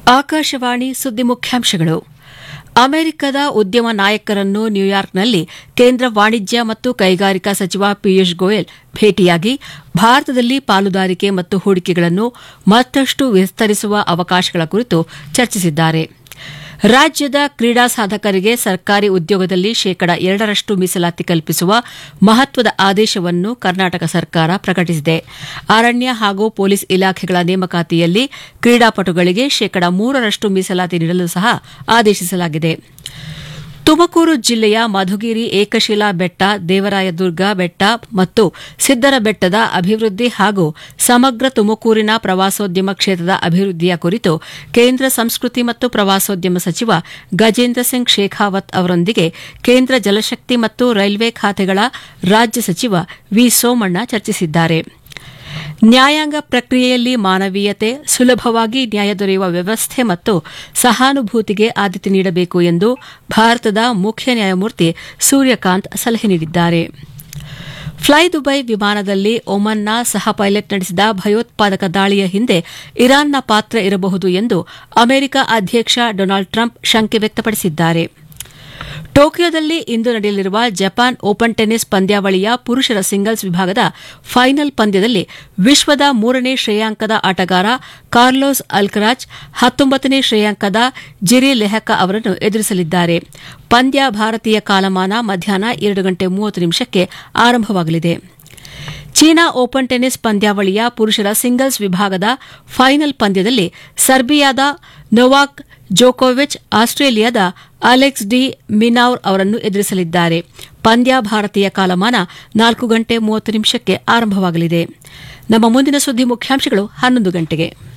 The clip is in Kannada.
ಆಕಾಶವಾಣಿ ಸುದ್ದಿ ಮುಖ್ಯಾಂಶಗಳು ಅಮೆರಿಕದ ಉದ್ಯಮ ನಾಯಕರನ್ನು ನ್ಯೂಯಾರ್ಕ್ನಲ್ಲಿ ಕೇಂದ್ರ ವಾಣಿಜ್ಯ ಮತ್ತು ಕೈಗಾರಿಕಾ ಸಚಿವ ಪಿಯೂಷ್ ಗೋಯಲ್ ಭೇಟಿಯಾಗಿ ಭಾರತದಲ್ಲಿ ಪಾಲುದಾರಿಕೆ ಮತ್ತು ಹೂಡಿಕೆಗಳನ್ನು ಮತ್ತಷ್ಟು ವಿಸ್ತರಿಸುವ ಅವಕಾಶಗಳ ಕುರಿತು ಚರ್ಚಿಸಿದ್ದಾರೆ ರಾಜ್ಯದ ಕ್ರೀಡಾ ಸಾಧಕರಿಗೆ ಸರ್ಕಾರಿ ಉದ್ಯೋಗದಲ್ಲಿ ಶೇಕಡ ಎರಡರಷ್ಟು ಮೀಸಲಾತಿ ಕಲ್ಪಿಸುವ ಮಹತ್ವದ ಆದೇಶವನ್ನು ಕರ್ನಾಟಕ ಸರ್ಕಾರ ಪ್ರಕಟಿಸಿದೆ ಅರಣ್ಯ ಹಾಗೂ ಪೊಲೀಸ್ ಇಲಾಖೆಗಳ ನೇಮಕಾತಿಯಲ್ಲಿ ಕ್ರೀಡಾಪಟುಗಳಿಗೆ ಶೇಕಡ ಮೂರರಷ್ಟು ಮೀಸಲಾತಿ ನೀಡಲು ಸಹ ಆದೇಶಿಸಲಾಗಿದೆ ತುಮಕೂರು ಜಿಲ್ಲೆಯ ಮಧುಗಿರಿ ಏಕಶಿಲಾ ಬೆಟ್ಟ ದೇವರಾಯದುರ್ಗ ಬೆಟ್ಟ ಮತ್ತು ಸಿದ್ದರ ಬೆಟ್ಟದ ಅಭಿವೃದ್ಧಿ ಹಾಗೂ ಸಮಗ್ರ ತುಮಕೂರಿನ ಪ್ರವಾಸೋದ್ಯಮ ಕ್ಷೇತ್ರದ ಅಭಿವೃದ್ಧಿಯ ಕುರಿತು ಕೇಂದ್ರ ಸಂಸ್ಕೃತಿ ಮತ್ತು ಪ್ರವಾಸೋದ್ಯಮ ಸಚಿವ ಗಜೇಂದ್ರ ಸಿಂಗ್ ಶೇಖಾವತ್ ಅವರೊಂದಿಗೆ ಕೇಂದ್ರ ಜಲಶಕ್ತಿ ಮತ್ತು ರೈಲ್ವೆ ಖಾತೆಗಳ ರಾಜ್ಯ ಸಚಿವ ವಿ ಸೋಮಣ್ಣ ಚರ್ಚಿಸಿದ್ದಾರೆ ನ್ಯಾಯಾಂಗ ಪ್ರಕ್ರಿಯೆಯಲ್ಲಿ ಮಾನವೀಯತೆ ಸುಲಭವಾಗಿ ನ್ಯಾಯ ದೊರೆಯುವ ವ್ಯವಸ್ಥೆ ಮತ್ತು ಸಹಾನುಭೂತಿಗೆ ಆದ್ಯತೆ ನೀಡಬೇಕು ಎಂದು ಭಾರತದ ಮುಖ್ಯ ನ್ಯಾಯಮೂರ್ತಿ ಸೂರ್ಯಕಾಂತ್ ಸಲಹೆ ನೀಡಿದ್ದಾರೆ ಫ್ಲೈ ದುಬೈ ವಿಮಾನದಲ್ಲಿ ಒಮನ್ನ ಸಹ ಪೈಲಟ್ ನಡೆಸಿದ ಭಯೋತ್ಪಾದಕ ದಾಳಿಯ ಹಿಂದೆ ಇರಾನ್ನ ಪಾತ್ರ ಇರಬಹುದು ಎಂದು ಅಮೆರಿಕ ಅಧ್ಯಕ್ಷ ಡೊನಾಲ್ಡ್ ಟ್ರಂಪ್ ಶಂಕೆ ವ್ಯಕ್ತಪಡಿಸಿದ್ದಾರೆ ಟೋಕಿಯೋದಲ್ಲಿ ಇಂದು ನಡೆಯಲಿರುವ ಜಪಾನ್ ಓಪನ್ ಟೆನ್ನಿಸ್ ಪಂದ್ಯಾವಳಿಯ ಪುರುಷರ ಸಿಂಗಲ್ಸ್ ವಿಭಾಗದ ಫೈನಲ್ ಪಂದ್ಯದಲ್ಲಿ ವಿಶ್ವದ ಮೂರನೇ ಶ್ರೇಯಾಂಕದ ಆಟಗಾರ ಕಾರ್ಲೋಸ್ ಅಲ್ಕರಾಜ್ ಹತ್ತೊಂಬತ್ತನೇ ಶ್ರೇಯಾಂಕದ ಜಿರಿ ಲೆಹಕ ಅವರನ್ನು ಎದುರಿಸಲಿದ್ದಾರೆ ಪಂದ್ಯ ಭಾರತೀಯ ಕಾಲಮಾನ ಮಧ್ಯಾಹ್ನ ಎರಡು ಗಂಟೆ ಮೂವತ್ತು ನಿಮಿಷಕ್ಕೆ ಆರಂಭವಾಗಲಿದೆ ಚೀನಾ ಓಪನ್ ಟೆನ್ನಿಸ್ ಪಂದ್ಯಾವಳಿಯ ಪುರುಷರ ಸಿಂಗಲ್ಸ್ ವಿಭಾಗದ ಫೈನಲ್ ಪಂದ್ಯದಲ್ಲಿ ಸರ್ಬಿಯಾದ ನೊವಾಕ್ ಜೋಕೋವಿಚ್ ಆಸ್ಟ್ರೇಲಿಯಾದ ಅಲೆಕ್ಸ್ ಡಿ ಮಿನೌರ್ ಅವರನ್ನು ಎದುರಿಸಲಿದ್ದಾರೆ ಪಂದ್ಯ ಭಾರತೀಯ ಕಾಲಮಾನ ನಾಲ್ಕು ಗಂಟೆ ಮೂವತ್ತು ನಿಮಿಷಕ್ಕೆ ಆರಂಭವಾಗಲಿದೆ ನಮ್ಮ ಮುಂದಿನ ಸುದ್ದಿ ಮುಖ್ಯಾಂಶಗಳು ಹನ್ನೊಂದು ಗಂಟೆಗೆ